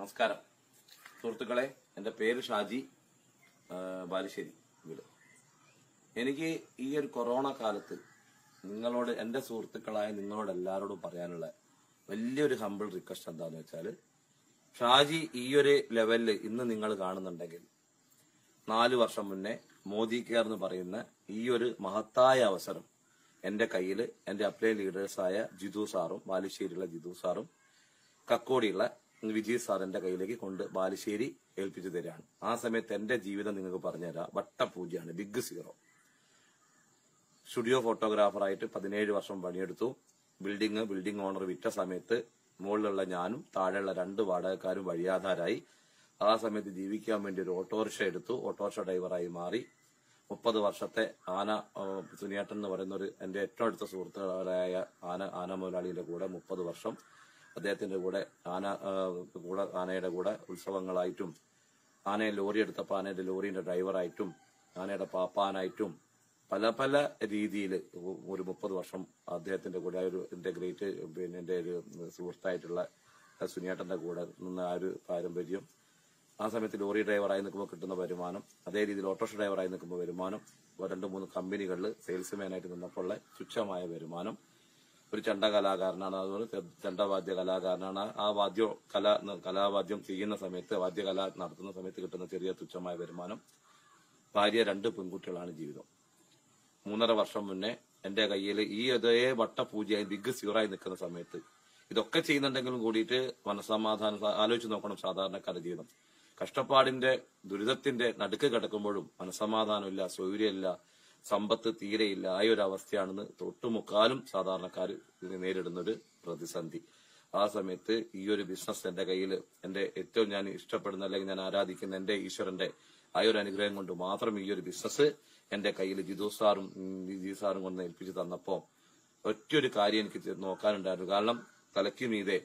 നമസ്കാരം സുഹൃത്തുക്കളെ എൻ്റെ പേര് ഷാജി ആ, ബാലുശ്ശേരി വീട് എനിക്ക് ഈ ഒരു കൊറോണ കാലത്ത് നിങ്ങളോട് എൻ്റെ സുഹൃത്തുക്കളായ നിങ്ങളോട് എല്ലാവരോടും പറയാനുള്ള വലിയൊരു ഹമ്പിൾ റിക്വസ്റ്റ് എന്താന്ന് വെച്ചാൽ ഷാജി ഈ ഒരു ലെവലിൽ ഇന്ന് നിങ്ങൾ കാണുന്നുണ്ടെങ്കിൽ നാല് വർഷം മുന്നേ മോദി കെയർ എന്ന് പറയുന്ന ഈ ഒരു മഹത്തായ അവസരം എന്റെ കയ്യിൽ എന്റെ അപ്ലൈ ലീഡേഴ്സായ ജിതു സാറും ബാലുശ്ശേരിയുള്ള ജിതു സാറും കക്കോടിയുള്ള വിജയ് സാറിന്റെ കയ്യിലേക്ക് കൊണ്ട് ബാലുശ്ശേരി ഏൽപ്പിച്ചു തരാണ് ആ സമയത്ത് എന്റെ ജീവിതം നിങ്ങൾക്ക് പറഞ്ഞുതരാം വട്ടപൂജയാണ് ബിഗ് സീറോ സ്റ്റുഡിയോ ഫോട്ടോഗ്രാഫറായിട്ട് പതിനേഴ് വർഷം പണിയെടുത്തു ബിൽഡിംഗ് ബിൽഡിംഗ് ഓണർ വിറ്റ സമയത്ത് മുകളിലുള്ള ഞാനും താഴെയുള്ള രണ്ട് വാടകക്കാരും വഴിയാധാരായി ആ സമയത്ത് ജീവിക്കാൻ വേണ്ടി ഒരു ഓട്ടോറിക്ഷ എടുത്തു ഓട്ടോറിക്ഷ ഡ്രൈവറായി മാറി മുപ്പത് വർഷത്തെ ആന ആ, സുനിയേട്ടൻ എന്ന് പറയുന്ന ഒരു എന്റെ ഏറ്റവും അടുത്ത സുഹൃത്തുക്കളായ ആന ആന മുതലാളിയുടെ കൂടെ മുപ്പത് വർഷം അദ്ദേഹത്തിന്റെ കൂടെ ആന ആ, കൂടെ ആനയുടെ കൂടെ ഉത്സവങ്ങളായിട്ടും ആനയെ ലോറി എടുത്തപ്പോൾ ആനയുടെ ലോറിയുടെ ഡ്രൈവറായിട്ടും ആനയുടെ പാപ്പാനായിട്ടും പല പല രീതിയിൽ ഒരു മുപ്പത് വർഷം അദ്ദേഹത്തിന്റെ കൂടെ ആ ഒരു എന്റെ ഗ്രേറ്റ് പിന്നെ എന്റെ ഒരു സുഹൃത്തായിട്ടുള്ള സുനിയേട്ടന്റെ കൂടെ നിന്ന ആ ഒരു പാരമ്പര്യം ആ സമയത്ത് ലോറി ഡ്രൈവറായി നിൽക്കുമ്പോൾ കിട്ടുന്ന വരുമാനം അതേ രീതിയിൽ ഓട്ടോറിക്ഷ ഡ്രൈവറായി നിൽക്കുമ്പോൾ വരുമാനം ഒരു രണ്ട് മൂന്ന് കമ്പനികളിൽ സെയിൽസ്മാനായിട്ട് നിന്നപ്പോൾ ഉള്ള തുച്ഛമായ വരുമാനം ഒരു ചെണ്ട കലാകാരനാണ് അതുപോലെ ചെ- ചെണ്ടവാദ്യ കലാകാരനാണ് ആ വാദ്യ കല കലാവാദ്യം ചെയ്യുന്ന സമയത്ത് വാദ്യകല നടത്തുന്ന സമയത്ത് കിട്ടുന്ന ചെറിയ തുച്ഛമായ വരുമാനം ഭാര്യ രണ്ട് പെൺകുട്ടികളാണ് ജീവിതം മൂന്നര വർഷം മുന്നേ എന്റെ കയ്യിൽ ഈ അതേ വട്ടപൂജയായി ബിഗ് സീറായി നിൽക്കുന്ന സമയത്ത് ഇതൊക്കെ ചെയ്യുന്നുണ്ടെങ്കിലും കൂടിയിട്ട് മനസ്സമാധാനം സ- ആലോചിച്ച് നോക്കണം സാധാരണക്കാരുടെ ജീവിതം കഷ്ടപ്പാടിന്റെ ദുരിതത്തിന്റെ നടുക്ക് കിടക്കുമ്പോഴും മനസ്സമാധാനമില്ല സൗകര്യമില്ല സമ്പത്ത് തീരെയില്ല ആ ഒരു അവസ്ഥയാണെന്ന് തൊട്ടുമുക്കാലും സാധാരണക്കാർ ഇതിനെ നേരിടുന്ന ഒരു പ്രതിസന്ധി ആ സമയത്ത് ഈ ഒരു ബിസിനസ് എന്റെ കയ്യിൽ എന്റെ ഏറ്റവും ഞാൻ ഇഷ്ടപ്പെടുന്ന അല്ലെങ്കിൽ ഞാൻ ആരാധിക്കുന്ന എന്റെ ഈശ്വരന്റെ ആ ഒരു അനുഗ്രഹം കൊണ്ട് മാത്രം ഈ ഒരു ബിസിനസ് എന്റെ കയ്യിൽ ജിതു സാറും ഉം, ജി സാറും കൊണ്ട് ഏൽപ്പിച്ച് തന്നപ്പോ ഒറ്റയൊരു കാര്യം എനിക്ക് ചെ- നോക്കാനുണ്ടായിരുന്നു കാരണം തലയ്ക്ക് മീതെ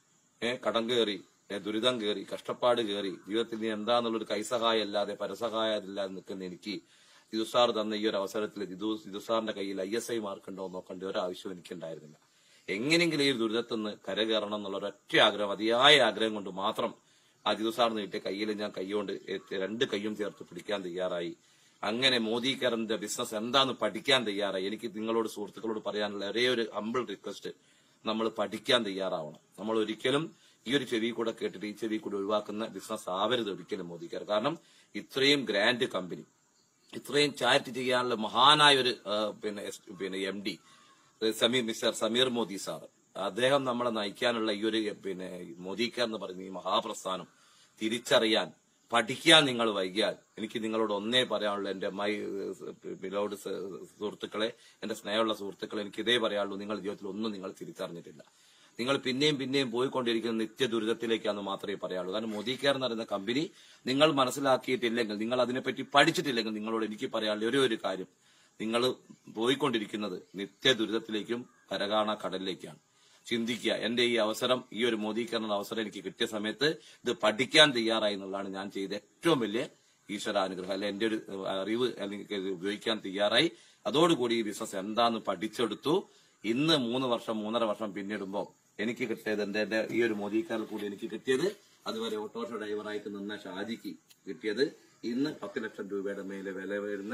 ഏ കടം കയറി ഏ, ദുരിതം കയറി കഷ്ടപ്പാട് കയറി ജീവിതത്തിൽ നീ എന്താന്നുള്ളൊരു കൈസഹായം അല്ലാതെ പരസഹായം ഇല്ലാതെ നിൽക്കുന്ന എനിക്ക് ജിതു സാർ തന്ന ഈ ഒരു അവസരത്തിൽ ജിതു ജിതു സാറിന്റെ കയ്യിൽ ഐ എസ് ഐ മാർക്ക് ഉണ്ടോ എന്ന് നോക്കേണ്ട ഒരു ആവശ്യം എനിക്കുണ്ടായിരുന്നില്ല എങ്ങനെയെങ്കിലും ഈ ഒരു ദുരിതത്തിൽ നിന്ന് കരകയറണം എന്നുള്ള ഒരൊറ്റ ആഗ്രഹം അതിയായ ആഗ്രഹം കൊണ്ട് മാത്രം ആ ജിതു സാർ നീട്ടിയ കയ്യിൽ ഞാൻ കൈകൊണ്ട് ഏറ്റ് രണ്ട് കൈയും ചേർത്ത് പിടിക്കാൻ തയ്യാറായി അങ്ങനെ മോദി കെയറിന്റെ ബിസിനസ് എന്താന്ന് പഠിക്കാൻ തയ്യാറായി എനിക്ക് നിങ്ങളോട് സുഹൃത്തുക്കളോട് പറയാനുള്ള ഒരേ ഒരു ഹമ്പിൾ റിക്വസ്റ്റ് നമ്മൾ പഠിക്കാൻ തയ്യാറാവണം നമ്മൾ ഒരിക്കലും ഈ ഒരു ചെവി കൂടെ കേട്ടിട്ട് ഈ ചെവി കൂടെ ഒഴിവാക്കുന്ന ബിസിനസ് ആവരുത് ഒരിക്കലും മോദി കെയർ കാരണം ഇത്രയും ഗ്രാൻഡ് കമ്പനി ഇത്രയും ചാരിറ്റി ചെയ്യാനുള്ള മഹാനായ ഒരു ആ, പിന്നെ എസ്- പിന്നെ M D Sameer mister Sameer Modi sir അദ്ദേഹം നമ്മളെ നയിക്കാനുള്ള ഈ ഒരു പിന്നെ മോദിക്കാർ എന്ന് പറയുന്ന ഈ മഹാപ്രസ്ഥാനം തിരിച്ചറിയാൻ പഠിക്കാൻ നിങ്ങൾ വൈകിയാൽ എനിക്ക് നിങ്ങളോട് ഒന്നേ പറയാനുള്ളൂ എന്റെ മൈ ബിലോഡ് സുഹൃത്തുക്കളെ എന്റെ സ്നേഹമുള്ള സുഹൃത്തുക്കളെ എനിക്ക് ഇതേ പറയാനുള്ളൂ നിങ്ങളുടെ ജീവിതത്തിൽ ഒന്നും നിങ്ങൾ തിരിച്ചറിഞ്ഞിട്ടില്ല നിങ്ങൾ പിന്നെയും പിന്നെയും പോയിക്കൊണ്ടിരിക്കുന്ന നിത്യ ദുരിതത്തിലേക്കാന്ന് മാത്രമേ പറയാനുള്ളൂ കാരണം മോദി കെയർ എന്ന് പറയുന്ന കമ്പനി നിങ്ങൾ മനസ്സിലാക്കിയിട്ടില്ലെങ്കിൽ നിങ്ങൾ അതിനെപ്പറ്റി പഠിച്ചിട്ടില്ലെങ്കിൽ നിങ്ങളോട് എനിക്ക് പറയാനുള്ള ഒരേ ഒരു കാര്യം നിങ്ങൾ പോയിക്കൊണ്ടിരിക്കുന്നത് നിത്യ ദുരിതത്തിലേക്കും കരകാണ കടലിലേക്കാണ് ചിന്തിക്കുക എന്റെ ഈ അവസരം ഈ ഒരു മോദീകരണ അവസരം എനിക്ക് കിട്ടിയ സമയത്ത് ഇത് പഠിക്കാൻ തയ്യാറായി എന്നുള്ളതാണ് ഞാൻ ചെയ്ത ഏറ്റവും വലിയ ഈശ്വരാനുഗ്രഹം അല്ലെ എന്റെ ഒരു അറിവ് അല്ലെങ്കിൽ ഇത് ഉപയോഗിക്കാൻ തയ്യാറായി അതോടുകൂടി ഈ ബിസിനസ് എന്താന്ന് പഠിച്ചെടുത്തു ഇന്ന് മൂന്ന് വർഷം മൂന്നര വർഷം പിന്നിടുമ്പോൾ എനിക്ക് കിട്ടിയത് എന്റെ എന്റെ ഈ ഒരു മോദീക്കാരിൽ കൂടി എനിക്ക് കിട്ടിയത് അതുവരെ ഓട്ടോറിക്ഷ ഡ്രൈവറായിട്ട് നിന്ന ഷാജിക്ക് കിട്ടിയത് ഇന്ന് പത്ത് ലക്ഷം രൂപയുടെ മേലെ വില വരുന്ന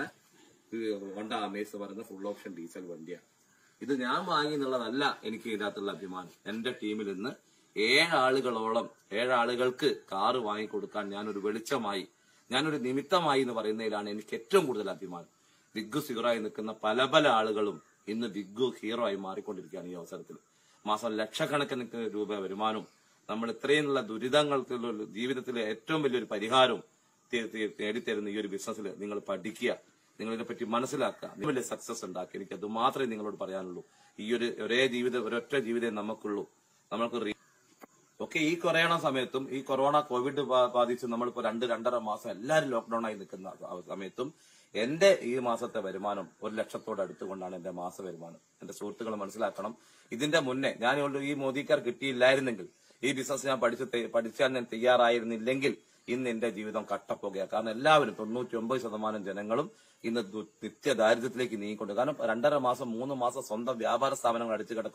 ഹോണ്ട അമേസ് പറയുന്ന ഫുൾ ഓപ്ഷൻ ഡീസൽ വണ്ടിയാണ് ഇത് ഞാൻ വാങ്ങി എന്നുള്ളതല്ല എനിക്ക് ഇതിനകത്തുള്ള അഭിമാനം എന്റെ ടീമിൽ ഇന്ന് ഏഴാളുകളോളം ഏഴാളുകൾക്ക് കാറ് വാങ്ങിക്കൊടുക്കാൻ ഞാനൊരു വെളിച്ചമായി ഞാനൊരു നിമിത്തമായി എന്ന് പറയുന്നതിലാണ് എനിക്ക് ഏറ്റവും കൂടുതൽ അഭിമാനം ബിഗ് സീറോയി നിൽക്കുന്ന പല പല ആളുകളും ഇന്ന് ബിഗ് ഹീറോ ആയി മാറിക്കൊണ്ടിരിക്കുകയാണ് ഈ അവസരത്തിൽ മാസം ലക്ഷക്കണക്കിന് രൂപ വരുമാനവും നമ്മൾ ഇത്രയുള്ള ദുരിതങ്ങൾക്കുള്ള ജീവിതത്തിലെ ഏറ്റവും വലിയൊരു പരിഹാരവും തെ- തെ- നേടിത്തരുന്ന ഈ ഒരു ബിസിനസ്സിൽ നിങ്ങൾ പഠിക്കുക നിങ്ങൾ ഇതിനെപ്പറ്റി മനസ്സിലാക്കുക നിങ്ങൾ വലിയ സക്സസ് ഉണ്ടാക്കുക എനിക്ക് അത് മാത്രമേ നിങ്ങളോട് പറയാനുള്ളൂ ഈ ഒരു ഒരേ ജീവിതം ഒരൊറ്റ ജീവിതമേ നമുക്കുള്ളൂ നമ്മൾക്ക് റീ- ഒക്കെ ഈ കൊറോണ സമയത്തും ഈ കൊറോണ കോവിഡ് ബാ- ബാധിച്ച് നമ്മളിപ്പോ രണ്ട് രണ്ടര മാസം എല്ലാവരും ലോക്ക്ഡൌൺ ആയി നിൽക്കുന്ന സ- സമയത്തും എന്റെ ഈ മാസത്തെ വരുമാനം ഒരു ലക്ഷത്തോട് അടുത്തുകൊണ്ടാണ് എന്റെ മാസ വരുമാനം എന്റെ സുഹൃത്തുക്കൾ മനസ്സിലാക്കണം ഇതിന്റെ മുന്നേ ഞാൻ ഇവിടെ ഈ മോദിക്കാർ കിട്ടിയില്ലായിരുന്നെങ്കിൽ ഈ ബിസിനസ് ഞാൻ പഠിച്ച് തെ- പഠിച്ചാൽ ഞാൻ തയ്യാറായിരുന്നില്ലെങ്കിൽ ഇന്ന് എന്റെ ജീവിതം കട്ടപ്പോകുക കാരണം എല്ലാവരും തൊണ്ണൂറ്റി ഒമ്പത് ശതമാനം ജനങ്ങളും ഇന്ന് ദു- നിത്യ ദാരിദ്ര്യത്തിലേക്ക് നീങ്ങിക്കൊണ്ട് കാരണം രണ്ടര മാസം മൂന്ന് മാസം സ്വന്തം വ്യാപാര സ്ഥാപനങ്ങൾ അടിച്ചു കിടക്കുന്നു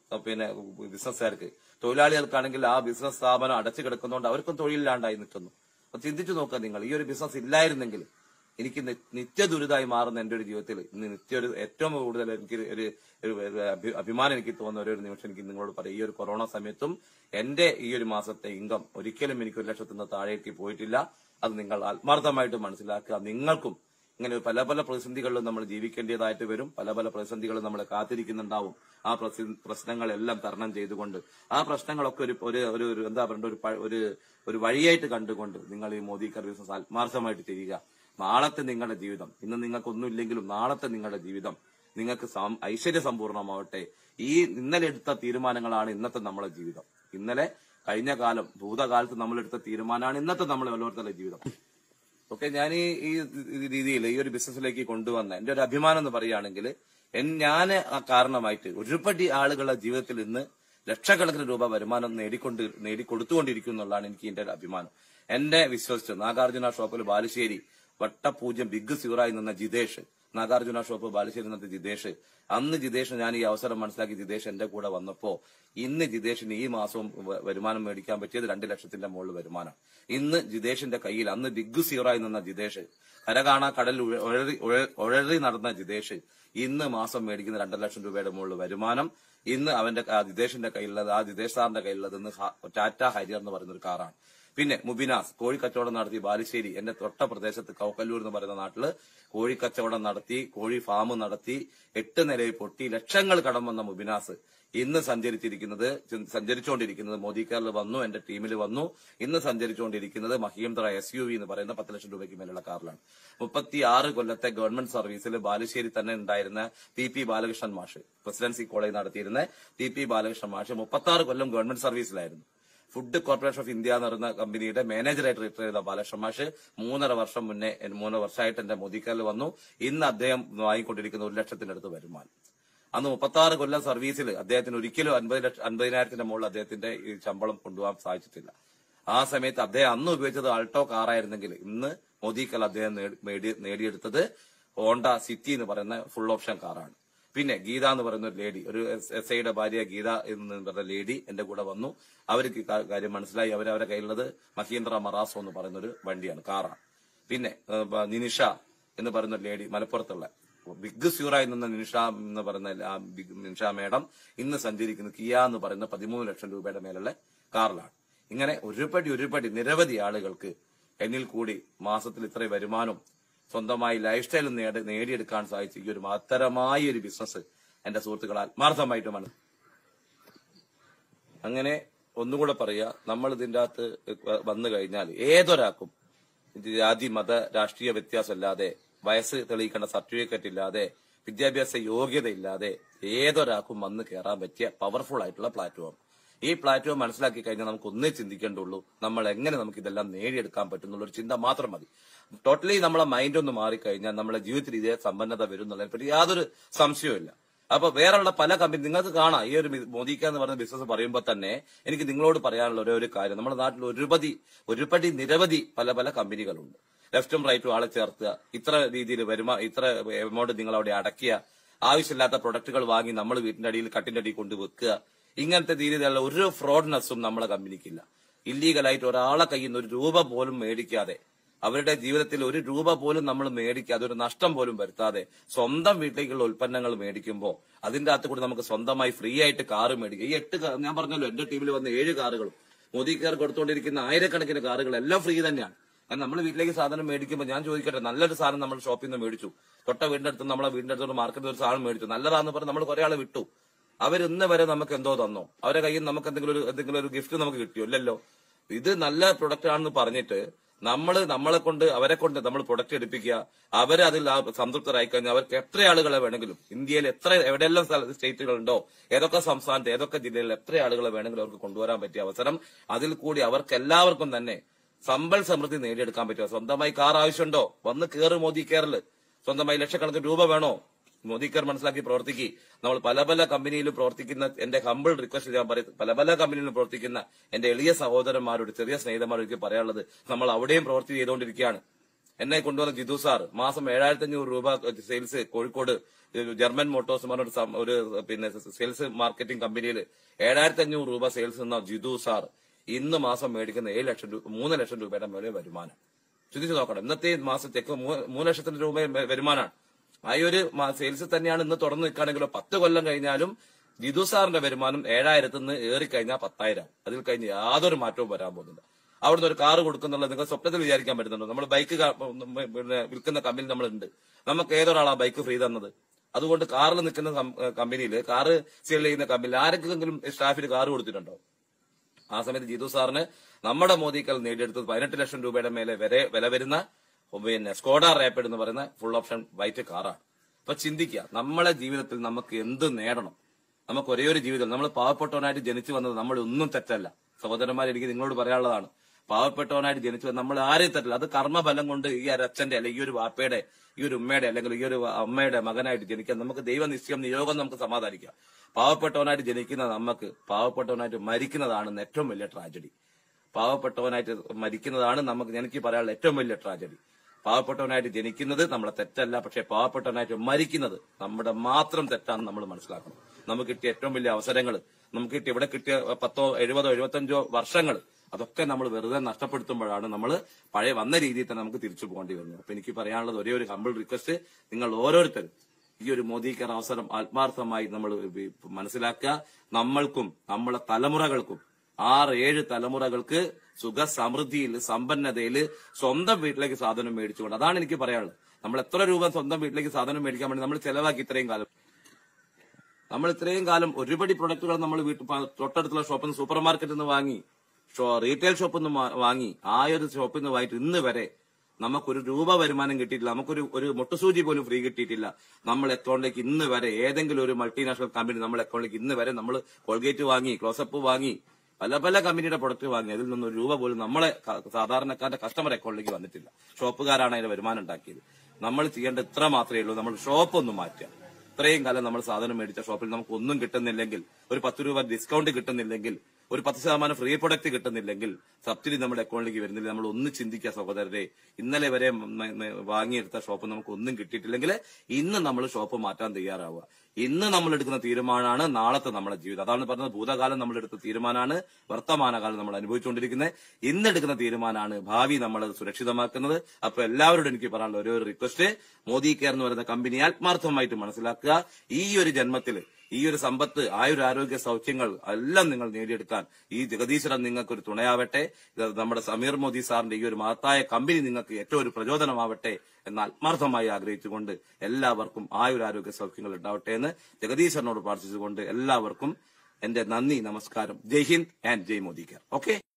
പിന്നെ ബിസിനസ്സുകാർക്ക് തൊഴിലാളികൾക്കാണെങ്കിൽ ആ ബിസിനസ് സ്ഥാപനം അടച്ചു കിടക്കുന്നതുകൊണ്ട് അവർക്കും തൊഴിലില്ലാണ്ടായി നിൽക്കുന്നു അപ്പൊ ചിന്തിച്ചു നോക്കുക നിങ്ങൾ ഈ ഒരു ബിസിനസ് ഇല്ലായിരുന്നെങ്കിൽ എനിക്ക് നി- നിത്യ ദുരിതമായി മാറുന്ന എന്റെ ഒരു ജീവിതത്തിൽ ഇന്ന് നിത്യ ഒരു ഏറ്റവും കൂടുതൽ എനിക്ക് ഒരു ഒരു ഒരു അഭി- അഭിമാനം എനിക്ക് തോന്നുന്ന ഒരു ഒരു നിമിഷം എനിക്ക് നിങ്ങളോട് പറയാം ഈ ഒരു കൊറോണ സമയത്തും എന്റെ ഈ ഒരു മാസത്തെ ഇൻകം ഒരിക്കലും എനിക്ക് ഒരു ലക്ഷത്തിന് താഴേക്ക് പോയിട്ടില്ല അത് നിങ്ങൾ ആത്മാർത്ഥമായിട്ട് മനസ്സിലാക്കുക നിങ്ങൾക്കും ഇങ്ങനെ പല പല പ്രതിസന്ധികളിലും നമ്മൾ ജീവിക്കേണ്ടതായിട്ട് വരും പല പല പ്രതിസന്ധികളും നമ്മളെ കാത്തിരിക്കുന്നുണ്ടാവും ആ പ്രസി- പ്രശ്നങ്ങളെല്ലാം തരണം ചെയ്തുകൊണ്ട് ആ പ്രശ്നങ്ങളൊക്കെ ഒരു ഒരു ഒരു ഒരു എന്താ പറയണ്ട ഒരു പ- ഒരു ഒരു വഴിയായിട്ട് കണ്ടുകൊണ്ട് നിങ്ങൾ ഈ മോദി കർ ബിസിനസ് ആത്മാർത്ഥമായിട്ട് ചെയ്യുക നാളത്തെ നിങ്ങളുടെ ജീവിതം ഇന്ന് നിങ്ങൾക്കൊന്നും ഇല്ലെങ്കിലും നാളത്തെ നിങ്ങളുടെ ജീവിതം നിങ്ങൾക്ക് സം- ഐശ്വര്യ സമ്പൂർണ്ണമാവട്ടെ ഈ ഇന്നലെ എടുത്ത തീരുമാനങ്ങളാണ് ഇന്നത്തെ നമ്മളെ ജീവിതം ഇന്നലെ കഴിഞ്ഞ കാലം ഭൂതകാലത്ത് നമ്മൾ എടുത്ത തീരുമാനമാണ് ഇന്നത്തെ നമ്മളെ ഓരോരുത്തരുടെ ജീവിതം ഓക്കെ ഞാൻ ഈ ഈ രീതിയിൽ ഈ ഒരു ബിസിനസ്സിലേക്ക് കൊണ്ടുവന്ന എന്റെ ഒരു അഭിമാനം എന്ന് പറയുകയാണെങ്കിൽ ഞാൻ ആ കാരണമായിട്ട് ഒരുപടി ആളുകളുടെ ജീവിതത്തിൽ ഇന്ന് ലക്ഷക്കണക്കിന് രൂപ വരുമാനം നേടിക്കൊണ്ട് നേടിക്കൊടുത്തുകൊണ്ടിരിക്കും എന്നുള്ളതാണ് എനിക്ക് എന്റെ ഒരു അഭിമാനം എന്നെ വിശ്വസിച്ച് നാഗാർജുന ഷോപ്പിൽ ബാലുശ്ശേരി വട്ടപൂജ്യം ബിഗ് സീറായി നിന്ന ജിതേഷ് നാഗാർജുന ഷോപ്പ് ബാലുശ്ശേരി നിന്ന ജിതേഷ് അന്ന് ജിതേഷ് ഞാൻ ഈ അവസരം മനസ്സിലാക്കി ജിതേഷ് എന്റെ കൂടെ വന്നപ്പോ ഇന്ന് ജിതേഷിന് ഈ മാസവും വ- വരുമാനം മേടിക്കാൻ പറ്റിയത് രണ്ട് ലക്ഷത്തിന്റെ മുകളിൽ വരുമാനം ഇന്ന് ജിതേഷിന്റെ കയ്യിൽ അന്ന് ബിഗ് സീറായി നിന്ന ജിതേഷ് കരകാണാ കടൽ ഉഴ- ഉഴറി ഉഴ- ഉഴറി നടന്ന ജിതേഷ് ഇന്ന് മാസം മേടിക്കുന്ന രണ്ടര ലക്ഷം രൂപയുടെ മുകളിൽ വരുമാനം ഇന്ന് അവന്റെ ആ ജിതേഷിന്റെ കയ്യിലുള്ളത് ആ ജിതേഷ് സാറിന്റെ കയ്യിലുള്ളത് ഇന്ന് ഹ- ടാറ്റ ഹരിയർ എന്ന് പറയുന്ന ഒരു കാറാണ് പിന്നെ മുബിനാസ് കോഴിക്കച്ചവടം നടത്തി ബാലുശ്ശേരി എന്റെ തൊട്ട പ്രദേശത്ത് കൗക്കല്ലൂർ എന്ന് പറയുന്ന നാട്ടില് കോഴിക്കച്ചവടം നടത്തി കോഴി ഫാം നടത്തി എട്ട് നിലയിൽ പൊട്ടി ലക്ഷങ്ങൾ കടം വന്ന മുബിനാസ് ഇന്ന് സഞ്ചരിച്ചിരിക്കുന്നത് ചി- സഞ്ചരിച്ചുകൊണ്ടിരിക്കുന്നത് മോദിക്കാറിൽ വന്നു എന്റെ ടീമിൽ വന്നു ഇന്ന് സഞ്ചരിച്ചുകൊണ്ടിരിക്കുന്നത് മഹീന്ദ്ര എസ് യു വി എന്ന് പറയുന്ന പത്ത് ലക്ഷം രൂപയ്ക്ക് മേലുള്ള കാറിലാണ് മുപ്പത്തി ആറ് കൊല്ലത്തെ ഗവൺമെന്റ് സർവീസിൽ ബാലുശ്ശേരി തന്നെ ഉണ്ടായിരുന്ന ടി പി ബാലകൃഷ്ണൻ മാഷ് പ്രസിഡൻസി കോളേജ് നടത്തിയിരുന്ന ടി പി ബാലകൃഷ്ണൻ മാഷ് മുപ്പത്തി ആറ് കൊല്ലം ഗവൺമെന്റ് സർവീസിലായിരുന്നു ഫുഡ് കോർപ്പറേഷൻ ഓഫ് ഇന്ത്യ എന്ന് പറയുന്ന കമ്പനിയുടെ മാനേജറായിട്ട് റിട്ടയർ ചെയ്ത ബാലകൃഷ്ണ മാഷ് മൂന്നര വർഷം മുന്നേ എൻ- മൂന്നര വർഷമായിട്ട് എന്റെ മോദിക്കാലിൽ വന്നു ഇന്ന് അദ്ദേഹം വാങ്ങിക്കൊണ്ടിരിക്കുന്ന ഒരു ലക്ഷത്തിന്റെ അടുത്ത് വരുമാനം അന്ന് മുപ്പത്തി ആറ് കൊല്ലം സർവീസിൽ അദ്ദേഹത്തിന് ഒരിക്കലും അൻപത് ലക്ഷം അൻപതിനായിരത്തിന്റെ മുകളിൽ അദ്ദേഹത്തിന്റെ ഈ ശമ്പളം കൊണ്ടുപോകാൻ സാധിച്ചിട്ടില്ല ആ സമയത്ത് അദ്ദേഹം അന്ന് ഉപയോഗിച്ചത് ആൾട്ടോ കാറായിരുന്നെങ്കിൽ ഇന്ന് മോദിക്കൽ അദ്ദേഹം നേടി- നേടി- നേടിയെടുത്തത് ഹോണ്ട സിറ്റി എന്ന് പറയുന്ന ഫുൾ ഓപ്ഷൻ കാറാണ് പിന്നെ ഗീത എന്ന് പറയുന്ന ഒരു ലേഡി ഒരു എസ് ഐയുടെ ഭാര്യ ഗീത എന്ന് പറയുന്ന ലേഡി എന്റെ കൂടെ വന്നു അവർക്ക് കാ- കാര്യം മനസ്സിലായി അവർ അവരുടെ കയ്യിലുള്ളത് മഹീന്ദ്ര മറാസോ എന്ന് പറയുന്ന ഒരു വണ്ടിയാണ് കാറാണ് പിന്നെ ഏഹ്, ബ- നിനിഷ എന്ന് പറയുന്ന ഒരു ലേഡി മലപ്പുറത്തുള്ള ബിഗ് സ്യൂറായി നിന്ന നിനിഷ എന്ന് പറയുന്ന ആ ബിഗ് നിനിഷ മേഡം ഇന്ന് സഞ്ചരിക്കുന്ന കിയ എന്ന് പറയുന്ന പതിമൂന്ന് ലക്ഷം രൂപയുടെ മേലുള്ള കാറിലാണ് ഇങ്ങനെ ഒരുപടി ഒരുപടി നിരവധി ആളുകൾക്ക് എന്നിൽ കൂടി മാസത്തിൽ ഇത്ര വരുമാനം സ്വന്തമായി ലൈഫ് സ്റ്റൈൽ നേടിയെടുക്കാൻ സാധിച്ച ഈ ഒരു മഹത്തരമായ ഒരു ബിസിനസ് എന്റെ സുഹൃത്തുക്കൾ ആത്മാർത്ഥമായിട്ട് മനസ്സിൽ അങ്ങനെ ഒന്നുകൂടെ പറയാ നമ്മൾ ഇതിന്റെ അകത്ത് വന്നു കഴിഞ്ഞാൽ ഏതൊരാൾക്കും ഇത് ജാതി മത രാഷ്ട്രീയ വ്യത്യാസമില്ലാതെ വയസ്സ് തെളിയിക്കേണ്ട സർട്ടിഫിക്കറ്റ് ഇല്ലാതെ വിദ്യാഭ്യാസ യോഗ്യത ഇല്ലാതെ ഏതൊരാൾക്കും വന്ന് കയറാൻ പറ്റിയ പവർഫുൾ ആയിട്ടുള്ള പ്ലാറ്റ്ഫോം ഈ പ്ലാറ്റ്ഫോം മനസ്സിലാക്കി കഴിഞ്ഞാൽ നമുക്ക് ഒന്നേ ചിന്തിക്കേണ്ടുള്ളൂ നമ്മൾ എങ്ങനെ നമുക്ക് ഇതെല്ലാം നേടിയെടുക്കാൻ പറ്റുന്നുള്ള ഒരു ചിന്ത മാത്രം മതി ടോട്ടലി നമ്മളെ മൈൻഡ് ഒന്ന് മാറിക്കഴിഞ്ഞാൽ നമ്മളെ ജീവിതത്തിൽ ഇതേ സമ്പന്നത വരും എന്നുള്ളതിനെ പറ്റി യാതൊരു സംശയവും അപ്പൊ വേറെയുള്ള പല കമ്പനി നിങ്ങൾക്ക് കാണാം ഈ ഒരു ബി- മോദിക്ക എന്ന് പറയുന്ന ബിസിനസ് പറയുമ്പോൾ തന്നെ എനിക്ക് നിങ്ങളോട് പറയാനുള്ള ഒരേ ഒരു കാര്യം നമ്മുടെ നാട്ടിൽ ഒരുപതി ഒരുപടി നിരവധി പല പല കമ്പനികളുണ്ട് ലെഫ്റ്റും റൈറ്റും ആളെ ചേർത്തുക ഇത്ര രീതിയിൽ വരുമാ ഇത്ര എമൗണ്ട് നിങ്ങൾ അവിടെ അടയ്ക്കുക ആവശ്യമില്ലാത്ത പ്രൊഡക്റ്റുകൾ വാങ്ങി നമ്മൾ വീട്ടിന്റെ അടിയിൽ കട്ടിന്റെ അടിയിൽ കൊണ്ട് വെക്കുക ഇങ്ങനത്തെ രീതിയിലുള്ള ഒരു ഫ്രോഡ്നെസ്സും നമ്മളെ കമ്പനിക്കില്ല ഇല്ലീഗലായിട്ട് ഒരാളെ കയ്യിൽ നിന്ന് ഒരു രൂപ പോലും മേടിക്കാതെ അവരുടെ ജീവിതത്തിൽ ഒരു രൂപ പോലും നമ്മൾ മേടിക്കാതെ ഒരു നഷ്ടം പോലും വരുത്താതെ സ്വന്തം വീട്ടിലേക്കുള്ള ഉൽപ്പന്നങ്ങൾ മേടിക്കുമ്പോൾ അതിന്റെ അകത്ത് കൂടി നമുക്ക് സ്വന്തമായി ഫ്രീ ആയിട്ട് കാറ് മേടിക്കുക ഈ എട്ട് കാ- ഞാൻ പറഞ്ഞല്ലോ എന്റെ ടീമിൽ വന്ന ഏഴ് കാറുകളും മോദിക്കാർ കൊടുത്തുകൊണ്ടിരിക്കുന്ന ആയിരക്കണക്കിന് കാറുകൾ എല്ലാം ഫ്രീ തന്നെയാണ് കാരണം നമ്മൾ വീട്ടിലേക്ക് സാധനം മേടിക്കുമ്പോൾ ഞാൻ ചോദിക്കട്ടെ നല്ലൊരു സാധനം നമ്മൾ ഷോപ്പിൽ നിന്ന് മേടിച്ചു തൊട്ട വീടിന്റെ അടുത്ത് നമ്മളെ വീടിന്റെ അടുത്ത് മാർക്കറ്റിൽ ഒരു സാധനം മേടിച്ചു നല്ലതാന്ന് പറഞ്ഞ് നമ്മൾ കുറെ ആളെ വിട്ടു അവർ ഇന്ന് വരെ നമുക്ക് എന്തോ തന്നോ അവരെ കയ്യിൽ നിന്ന് നമുക്ക് എന്തെങ്കിലും ഒരു എന്തെങ്കിലും ഒരു ഗിഫ്റ്റ് നമുക്ക് കിട്ടിയോ ഇല്ലല്ലോ ഇത് നല്ല പ്രൊഡക്റ്റ് ആണെന്ന് പറഞ്ഞിട്ട് നമ്മൾ നമ്മളെ കൊണ്ട് അവരെ കൊണ്ട് നമ്മൾ പ്രൊഡക്റ്റ് എടുപ്പിക്കുക അവരെ അതിൽ ആ സംതൃപ്തരായി കഴിഞ്ഞാൽ അവർക്ക് എത്ര ആളുകളെ വേണമെങ്കിലും ഇന്ത്യയിൽ എത്ര എവിടെയെല്ലാം സ്ഥല- സ്റ്റേറ്റുകളുണ്ടോ ഏതൊക്കെ സംസ്ഥാനത്ത് ഏതൊക്കെ ജില്ലയിൽ എത്ര ആളുകളെ വേണമെങ്കിലും അവർക്ക് കൊണ്ടുവരാൻ പറ്റിയ അവസരം അതിൽ കൂടി അവർക്ക് എല്ലാവർക്കും തന്നെ സമ്പൽ സമൃദ്ധി നേടിയെടുക്കാൻ പറ്റുക സ്വന്തമായി കാർ ആവശ്യമുണ്ടോ വന്ന് കയറ് മോദി കെയറിൽ സ്വന്തമായി ലക്ഷക്കണക്കിന് രൂപ വേണോ മോദി കെയർ മനസ്സിലാക്കി പ്രവർത്തിക്കി നമ്മൾ പല പല കമ്പനിയിലും പ്രവർത്തിക്കുന്ന എന്റെ ഹമ്പിൾ റിക്വസ്റ്റ് ഞാൻ പറയും പല പല കമ്പനിയിലും പ്രവർത്തിക്കുന്ന എന്റെ എളിയ സഹോദരന്മാരോട് ചെറിയ സ്നേഹിതന്മാരോട് എനിക്ക് പറയാനുള്ളത് നമ്മൾ അവിടെയും പ്രവൃത്തി ചെയ്തുകൊണ്ടിരിക്കുകയാണ് എന്നെ കൊണ്ടുവന്ന ജിതു സാർ മാസം ഏഴായിരത്തി അഞ്ഞൂറ് രൂപ സെയിൽസ് കോഴിക്കോട് ഒരു ജർമ്മൻ മോട്ടോഴ്സ് എന്ന് പറഞ്ഞ ഒരു സം- ഒരു പിന്നെ സെയിൽസ് മാർക്കറ്റിംഗ് കമ്പനിയിൽ ഏഴായിരത്തി അഞ്ഞൂറ് രൂപ സെയിൽസ് എന്ന ജിതു സാർ ഇന്ന് മാസം മേടിക്കുന്ന ഏഴ് ലക്ഷം രൂപ മൂന്ന് ലക്ഷം രൂപയുടെ മേലെ വരുമാനം ചിന്തിച്ചു നോക്കണം ഇന്നത്തെ മാസത്തേക്ക് മൂ- മൂന്ന് ലക്ഷത്തിന്റെ രൂപ വ- വരുമാനമാണ് ആ ഒരു സെയിൽസ് തന്നെയാണ് ഇന്ന് തുറന്നു നിൽക്കുകയാണെങ്കിലോ പത്ത് കൊല്ലം കഴിഞ്ഞാലും ജിതു സാറിന്റെ വരുമാനം ഏഴായിരത്തിൽ നിന്ന് ഏറിക്കഴിഞ്ഞാൽ പത്തായിരം അതിൽ കഴിഞ്ഞ് യാതൊരു മാറ്റവും വരാൻ പോകുന്നില്ല അവിടുന്ന് ഒരു കാറ് കൊടുക്കുന്നുള്ള നിങ്ങൾ സ്വപ്നത്തിൽ വിചാരിക്കാൻ പറ്റുന്നുണ്ടോ നമ്മൾ ബൈക്ക് കാ- പിന്നെ വിൽക്കുന്ന കമ്പനി നമ്മളുണ്ട് നമുക്ക് ഏതൊരാളാ ബൈക്ക് ഫ്രീ തന്നത് അതുകൊണ്ട് കാറിൽ നിൽക്കുന്ന കമ്പനിയിൽ കാറ് സെയിൽ ചെയ്യുന്ന കമ്പനിയിൽ ആരെങ്കിലും സ്റ്റാഫിന് കാറ് കൊടുത്തിട്ടുണ്ടോ ആ സമയത്ത് ജിതു സാറിന് നമ്മുടെ മോദിക്കൽ നേടിയെടുത്തത് പതിനെട്ട് ലക്ഷം രൂപയുടെ മേലെ വരെ വില വരുന്ന പിന്നെ സ്കോഡ റാപ്പിഡ് എന്ന് പറയുന്ന ഫുൾ ഓപ്ഷൻ വൈറ്റ് കാറാണ് അപ്പൊ ചിന്തിക്കുക നമ്മളെ ജീവിതത്തിൽ നമുക്ക് എന്ത് നേടണം നമുക്ക് ഒരേ ഒരു ജീവിതം നമ്മൾ പാവപ്പെട്ടവനായിട്ട് ജനിച്ചു വന്നത് നമ്മൾ ഒന്നും തെറ്റല്ല സഹോദരന്മാർ എനിക്ക് നിങ്ങളോട് പറയാനുള്ളതാണ് പാവപ്പെട്ടവനായിട്ട് ജനിച്ചു വന്നത് നമ്മൾ ആരെയും തെറ്റില്ല അത് കർമ്മഫലം കൊണ്ട് ഈ ഒരു അച്ഛന്റെ അല്ലെങ്കിൽ ഈ ഒരു വാപ്പയുടെ ഈ ഒരു ഉമ്മയുടെ അല്ലെങ്കിൽ ഈ ഒരു അമ്മയുടെ മകനായിട്ട് ജനിക്കാൻ നമുക്ക് ദൈവനിശ്ചയം നിയോഗം നമുക്ക് സമാധാനിക്കാം പാവപ്പെട്ടവനായിട്ട് ജനിക്കുന്ന നമുക്ക് പാവപ്പെട്ടവനായിട്ട് മരിക്കുന്നതാണ് ഏറ്റവും വലിയ ട്രാജഡി പാവപ്പെട്ടവനായിട്ട് മരിക്കുന്നതാണ് നമുക്ക് എനിക്ക് പറയാനുള്ള ഏറ്റവും വലിയ ട്രാജഡി പാവപ്പെട്ടവനായിട്ട് ജനിക്കുന്നത് നമ്മളെ തെറ്റല്ല പക്ഷെ പാവപ്പെട്ടവനായിട്ട് മരിക്കുന്നത് നമ്മുടെ മാത്രം തെറ്റാണെന്ന് നമ്മൾ മനസ്സിലാക്കണം നമുക്ക് കിട്ടിയ ഏറ്റവും വലിയ അവസരങ്ങൾ നമുക്ക് കിട്ടിയ ഇവിടെ കിട്ടിയ പത്തോ എഴുപതോ എഴുപത്തഞ്ചോ വർഷങ്ങൾ അതൊക്കെ നമ്മൾ വെറുതെ നഷ്ടപ്പെടുത്തുമ്പോഴാണ് നമ്മൾ പഴയ വന്ന രീതിയിൽ തന്നെ നമുക്ക് തിരിച്ചു പോകേണ്ടി വരുന്നത് അപ്പൊ എനിക്ക് പറയാനുള്ളത് ഒരേ ഒരു ഹമ്പിൾ റിക്വസ്റ്റ് നിങ്ങൾ ഓരോരുത്തരും ഈ ഒരു മോദിക്കർ അവസരം ആത്മാർത്ഥമായി നമ്മൾ മനസ്സിലാക്കുക നമ്മൾക്കും നമ്മളെ തലമുറകൾക്കും ആറ് ഏഴ് തലമുറകൾക്ക് സുഖ സമൃദ്ധിയിൽ സമ്പന്നതയിൽ സ്വന്തം വീട്ടിലേക്ക് സാധനം മേടിച്ചുകൊണ്ട് അതാണ് എനിക്ക് പറയാനുള്ളത് നമ്മൾ എത്ര രൂപ സ്വന്തം വീട്ടിലേക്ക് സാധനം മേടിക്കാൻ വേണ്ടി നമ്മൾ ചെലവാക്കി ഇത്രയും കാലം നമ്മൾ ഇത്രയും കാലം ഒരുപടി പ്രൊഡക്റ്റുകൾ നമ്മൾ വീട്ടിൽ പ- തൊട്ടടുത്തുള്ള ഷോപ്പിൽ നിന്ന് സൂപ്പർ മാർക്കറ്റിൽ നിന്ന് വാങ്ങി ഷോ- റീറ്റെയിൽ ഷോപ്പിൽ നിന്ന് വാ- വാങ്ങി ആ ഒരു ഷോപ്പിൽ നിന്ന് വാങ്ങിയിട്ട് ഇന്ന് വരെ നമുക്കൊരു രൂപ വരുമാനം കിട്ടിയിട്ടില്ല നമുക്കൊരു ഒരു മുട്ടുസൂചി പോലും ഫ്രീ കിട്ടിയിട്ടില്ല നമ്മൾ അക്കൗണ്ടിലേക്ക് ഇന്ന് വരെ ഏതെങ്കിലും ഒരു മൾട്ടിനാഷണൽ കമ്പനി നമ്മുടെ അക്കൗണ്ടിലേക്ക് ഇന്ന് വരെ നമ്മൾ കോൾഗേറ്റ് വാങ്ങി ക്ലോസപ്പ് വാങ്ങി പല പല കമ്പനിയുടെ പ്രൊഡക്റ്റ് വാങ്ങി അതിൽ നിന്നും ഒരു രൂപ പോലും നമ്മളെ ക- സാധാരണക്കാരന്റെ കസ്റ്റമർ അക്കൗണ്ടിലേക്ക് വന്നിട്ടില്ല ഷോപ്പുകാരാണ് അതിന്റെ വരുമാനം ഉണ്ടാക്കിയത് നമ്മൾ ചെയ്യേണ്ട ഇത്ര മാത്രമേ ഉള്ളൂ നമ്മൾ ഷോപ്പ് ഒന്ന് മാറ്റുക ഇത്രയും കാലം നമ്മൾ സാധനം മേടിച്ച ഷോപ്പിൽ നമുക്ക് ഒന്നും കിട്ടുന്നില്ലെങ്കിൽ ഒരു പത്ത് രൂപ ഡിസ്കൗണ്ട് കിട്ടുന്നില്ലെങ്കിൽ ഒരു പത്ത് ശതമാനം ഫ്രീ പ്രൊഡക്റ്റ് കിട്ടുന്നില്ലെങ്കിൽ സബ്സിഡി നമ്മുടെ അക്കൗണ്ടിലേക്ക് വരുന്നില്ല നമ്മൾ ഒന്ന് ചിന്തിക്കുക സഹോദരരെ ഇന്നലെ വരെ മ- മ- വാങ്ങിയെടുത്ത ഷോപ്പ് നമുക്ക് ഒന്നും കിട്ടിയിട്ടില്ലെങ്കിൽ ഇന്ന് നമ്മൾ ഷോപ്പ് മാറ്റാൻ തയ്യാറാവുക ഇന്ന് നമ്മൾ എടുക്കുന്ന തീരുമാനമാണ് നാളത്തെ നമ്മുടെ ജീവിതം അതാണ് പറഞ്ഞത് ഭൂതകാലം നമ്മൾ എടുത്ത തീരുമാനമാണ് വർത്തമാനകാലം നമ്മൾ അനുഭവിച്ചുകൊണ്ടിരിക്കുന്നത് ഇന്ന് എടുക്കുന്ന തീരുമാനമാണ് ഭാവി നമ്മൾ സുരക്ഷിതമാക്കുന്നത് അപ്പൊ എല്ലാവരോടും എനിക്ക് പറയാനുള്ള ഒരേ ഒരു റിക്വസ്റ്റ് മോദി കെയർ എന്ന് പറയുന്ന കമ്പനി ആത്മാർത്ഥമായിട്ട് മനസ്സിലാക്കുക ഈ ഒരു ജന്മത്തിൽ ഈ ഒരു സമ്പത്ത് ആയുരാരോഗ്യ സൗഖ്യങ്ങൾ എല്ലാം നിങ്ങൾ നേടിയെടുക്കാൻ ഈ ജഗദീശ്വരൻ നിങ്ങൾക്ക് ഒരു തുണയാവട്ടെ ഇത് നമ്മുടെ സമീർ മോദി സാറിന്റെ ഈ ഒരു മഹത്തായ കമ്പനി നിങ്ങൾക്ക് ഏറ്റവും ഒരു പ്രചോദനമാവട്ടെ എന്ന് ആത്മാർത്ഥമായി ആഗ്രഹിച്ചുകൊണ്ട് എല്ലാവർക്കും ആയുരാരോഗ്യ സൗഖ്യങ്ങൾ ഉണ്ടാവട്ടെ എന്ന് ജഗദീശ്വരനോട് പ്രാർത്ഥിച്ചുകൊണ്ട് എല്ലാവർക്കും എന്റെ നന്ദി നമസ്കാരം Jai Hind and Jai Modi care okay